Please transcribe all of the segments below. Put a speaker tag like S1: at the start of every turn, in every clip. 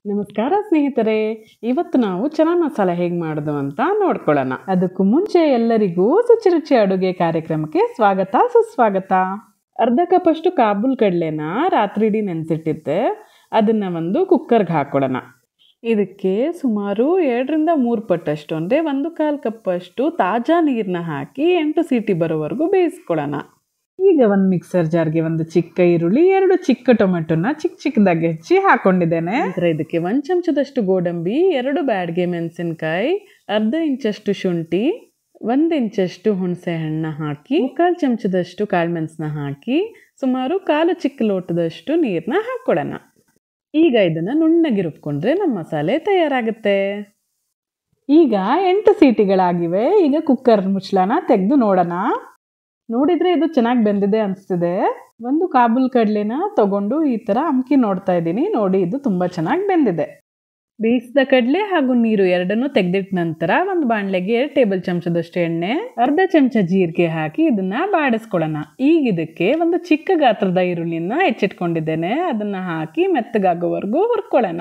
S1: ನಮಸ್ಕಾರ ಸ್ನೇಹಿತರೆ ಇವತ್ತು ನಾವು ಚನಾ ಮಸಾಲೆ ಹೇಗೆ ಮಾಡೋದು ಅಂತ ನೋಡ್ಕೊಳ್ಳೋಣ ಅದಕ್ಕೂ ಮುಂಚೆ ಎಲ್ಲರಿಗೂ ರುಚಿ ರುಚಿ ಅಡುಗೆ ಕಾರ್ಯಕ್ರಮಕ್ಕೆ ಸ್ವಾಗತ ಸುಸ್ವಾಗತ ಅರ್ಧ ಕಪ್ಪಷ್ಟು ಕಾಬೂಲ್ ಕಡಲೆನ ರಾತ್ರಿ ಇಡೀ ನೆನೆಸಿಟ್ಟಿದ್ದೆ ಅದನ್ನು ಒಂದು ಕುಕ್ಕರ್ಗೆ ಹಾಕ್ಕೊಳ್ಳೋಣ ಇದಕ್ಕೆ ಸುಮಾರು ಎರಡರಿಂದ ಮೂರು ಪಟ್ಟಷ್ಟು ಅಂದರೆ ಒಂದು ಕಾಲು ಕಪ್ಪಷ್ಟು ತಾಜಾ ನೀರನ್ನ ಹಾಕಿ ಎಂಟು ಸೀಟಿ ಬರೋವರೆಗೂ ಬೇಯಿಸ್ಕೊಳ್ಳೋಣ ಈಗ ಒಂದು ಮಿಕ್ಸರ್ ಜಾರ್ಗೆ ಒಂದು ಚಿಕ್ಕ ಈರುಳ್ಳಿ ಎರಡು ಚಿಕ್ಕ ಟೊಮೆಟೊನ ಚಿಕ್ಕ ಚಿಕ್ಕದಾಗಿ ಹೆಚ್ಚಿ ಹಾಕೊಂಡಿದ್ದೇನೆ ನಂತರ ಇದಕ್ಕೆ ಒಂದು ಚಮಚದಷ್ಟು ಗೋಡಂಬಿ ಎರಡು ಬ್ಯಾಡ್ಗೆ ಮೆಣಸಿನ್ಕಾಯಿ ಅರ್ಧ ಇಂಚಷ್ಟು ಶುಂಠಿ ಒಂದು ಇಂಚಷ್ಟು ಹುಣಸೆ ಹಣ್ಣು ಹಾಕಿ ಮುಕ್ಕಾಲು ಚಮಚದಷ್ಟು ಕಾಳುಮೆಣಸನ್ನ ಹಾಕಿ ಸುಮಾರು ಕಾಲು ಚಿಕ್ಕ ಲೋಟದಷ್ಟು ನೀರನ್ನ ಹಾಕ್ಕೊಳ್ಳೋಣ ಈಗ ಇದನ್ನು ನುಣ್ಣಗೆ ರುಬ್ಕೊಂಡ್ರೆ ನಮ್ಮ ಮಸಾಲೆ ತಯಾರಾಗುತ್ತೆ ಈಗ ಎಂಟು ಸೀಟಿಗಳಾಗಿವೆ ಈಗ ಕುಕ್ಕರ್ ಮುಚ್ಚಳನ ತೆಗೆದು ನೋಡೋಣ ನೋಡಿದ್ರೆ ಇದು ಚೆನ್ನಾಗಿ ಬೆಂದಿದೆ ಅನಿಸ್ತಿದೆ ಒಂದು ಕಾಬೂಲ್ ಕಡಲೆನ ತಗೊಂಡು ಈ ಥರ ಅಮ್ಕಿ ನೋಡ್ತಾ ಇದ್ದೀನಿ ನೋಡಿ ಇದು ತುಂಬ ಚೆನ್ನಾಗಿ ಬೆಂದಿದೆ ಬೇಯಿಸಿದ ಕಡಲೆ ಹಾಗೂ ನೀರು ಎರಡನ್ನೂ ತೆಗೆದಿಟ್ಟ ನಂತರ ಒಂದು ಬಾಣಲೆಗೆ ಎರಡು ಟೇಬಲ್ ಚಮಚದಷ್ಟು ಎಣ್ಣೆ ಅರ್ಧ ಚಮಚ ಜೀರಿಗೆ ಹಾಕಿ ಇದನ್ನ ಬಾಡಿಸ್ಕೊಳ್ಳೋಣ ಈಗ ಇದಕ್ಕೆ ಒಂದು ಚಿಕ್ಕ ಗಾತ್ರದ ಈರುಳ್ಳಿನ ಹೆಚ್ಚಿಟ್ಕೊಂಡಿದ್ದೇನೆ ಅದನ್ನ ಹಾಕಿ ಮೆತ್ತಗಾಗೋವರೆಗೂ ಹುರ್ಕೊಳ್ಳೋಣ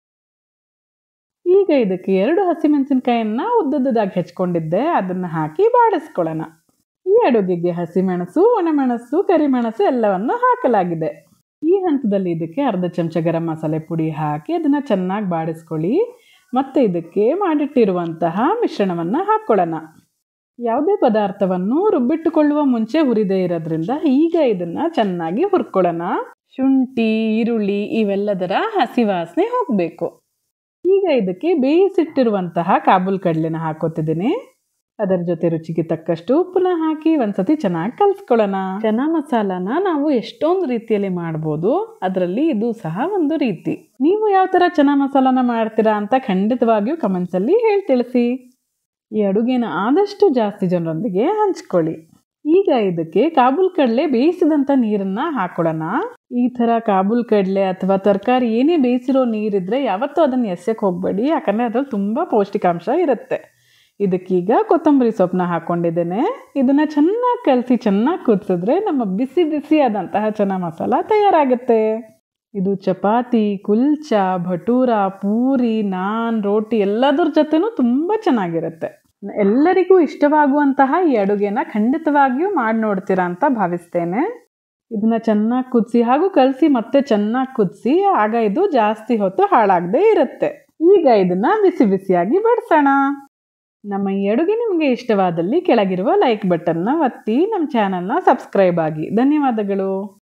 S1: ಈಗ ಇದಕ್ಕೆ ಎರಡು ಹಸಿಮೆಣಸಿನ್ಕಾಯನ್ನ ಉದ್ದುದ್ದಾಗಿ ಹೆಚ್ಕೊಂಡಿದ್ದೆ ಅದನ್ನ ಹಾಕಿ ಬಾಡಿಸ್ಕೊಳ್ಳೋಣ ಈ ಅಡುಗೆಗೆ ಹಸಿಮೆಣಸು ಒಣಮೆಣಸು ಕರಿಮೆಣಸು ಎಲ್ಲವನ್ನು ಹಾಕಲಾಗಿದೆ ಈ ಹಂತದಲ್ಲಿ ಇದಕ್ಕೆ ಅರ್ಧ ಚಮಚ ಗರಂ ಮಸಾಲೆ ಪುಡಿ ಹಾಕಿ ಅದನ್ನು ಚೆನ್ನಾಗಿ ಬಾಡಿಸ್ಕೊಳ್ಳಿ ಮತ್ತು ಇದಕ್ಕೆ ಮಾಡಿಟ್ಟಿರುವಂತಹ ಮಿಶ್ರಣವನ್ನು ಹಾಕ್ಕೊಳ್ಳೋಣ ಯಾವುದೇ ಪದಾರ್ಥವನ್ನು ರುಬ್ಬಿಟ್ಟುಕೊಳ್ಳುವ ಮುಂಚೆ ಹುರಿದೇ ಇರೋದ್ರಿಂದ ಈಗ ಇದನ್ನು ಚೆನ್ನಾಗಿ ಹುರ್ಕೊಳ್ಳೋಣ ಶುಂಠಿ ಈರುಳ್ಳಿ ಇವೆಲ್ಲದರ ಹಸಿ ವಾಸನೆ ಹೋಗಬೇಕು ಈಗ ಇದಕ್ಕೆ ಬೇಯಿಸಿಟ್ಟಿರುವಂತಹ ಕಾಬೂಲ್ ಕಡಲೆನ ಹಾಕೋತಿದ್ದೀನಿ ಅದರ ಜೊತೆ ರುಚಿಗೆ ತಕ್ಕಷ್ಟು ಉಪ್ಪನ್ನ ಹಾಕಿ ಒಂದ್ಸತಿ ಚೆನ್ನಾಗಿ ಕಲಿಸ್ಕೊಳ್ಳೋಣ ಚನಾ ಮಸಾಲಾನ ನಾವು ಎಷ್ಟೊಂದು ರೀತಿಯಲ್ಲಿ ಮಾಡ್ಬೋದು ಅದರಲ್ಲಿ ಇದು ಸಹ ಒಂದು ರೀತಿ ನೀವು ಯಾವ ಥರ ಚನಾ ಮಸಾಲಾನ ಮಾಡ್ತೀರಾ ಅಂತ ಖಂಡಿತವಾಗಿಯೂ ಕಮೆಂಟ್ಸಲ್ಲಿ ಹೇಳಿ ತಿಳಿಸಿ ಈ ಅಡುಗೆನ ಆದಷ್ಟು ಜಾಸ್ತಿ ಜನರೊಂದಿಗೆ ಹಂಚ್ಕೊಳ್ಳಿ ಈಗ ಇದಕ್ಕೆ ಕಾಬೂಲ್ ಕಡಲೆ ಬೇಯಿಸಿದಂಥ ನೀರನ್ನು ಹಾಕೊಳ್ಳೋಣ ಈ ಥರ ಕಾಬೂಲ್ ಕಡಲೆ ಅಥವಾ ತರಕಾರಿ ಏನೇ ಬೇಯಿಸಿರೋ ನೀರಿದ್ರೆ ಯಾವತ್ತೂ ಅದನ್ನು ಎಸೆಕ್ಕೆ ಹೋಗಬೇಡಿ ಯಾಕಂದರೆ ಅದ್ರಲ್ಲಿ ತುಂಬ ಪೌಷ್ಟಿಕಾಂಶ ಇರುತ್ತೆ ಇದಕ್ಕೀಗ ಕೊತ್ತಂಬರಿ ಸೊಪ್ಪನ್ನ ಹಾಕ್ಕೊಂಡಿದ್ದೇನೆ ಇದನ್ನು ಚೆನ್ನಾಗಿ ಕಲಸಿ ಚೆನ್ನಾಗಿ ಕುದಿಸಿದ್ರೆ ನಮ್ಮ ಬಿಸಿ ಬಿಸಿಯಾದಂತಹ ಚನಾ ಮಸಾಲ ತಯಾರಾಗುತ್ತೆ ಇದು ಚಪಾತಿ ಕುಲ್ಚಾ ಭಟೂರ ಪೂರಿ ನಾನ್ ರೋಟಿ ಎಲ್ಲದರ ಜೊತೆನೂ ತುಂಬ ಚೆನ್ನಾಗಿರುತ್ತೆ ಎಲ್ಲರಿಗೂ ಇಷ್ಟವಾಗುವಂತಹ ಈ ಅಡುಗೆನ ಖಂಡಿತವಾಗಿಯೂ ಮಾಡಿ ನೋಡ್ತೀರಾ ಅಂತ ಭಾವಿಸ್ತೇನೆ ಇದನ್ನ ಚೆನ್ನಾಗಿ ಕುದಿಸಿ ಹಾಗೂ ಕಲಸಿ ಮತ್ತೆ ಚೆನ್ನಾಗಿ ಕುದಿಸಿ ಆಗ ಇದು ಜಾಸ್ತಿ ಹೊತ್ತು ಹಾಳಾಗದೇ ಇರುತ್ತೆ ಈಗ ಇದನ್ನ ಬಿಸಿ ಬಿಸಿಯಾಗಿ ಬಡಿಸೋಣ ನಮ್ಮ ಈ ಅಡುಗೆ ನಿಮಗೆ ಇಷ್ಟವಾದಲ್ಲಿ ಕೆಳಗಿರುವ ಲೈಕ್ ಬಟನ್ನ ಒತ್ತಿ ನಮ್ಮ ಚಾನಲ್ನ ಸಬ್ಸ್ಕ್ರೈಬ್ ಆಗಿ ಧನ್ಯವಾದಗಳು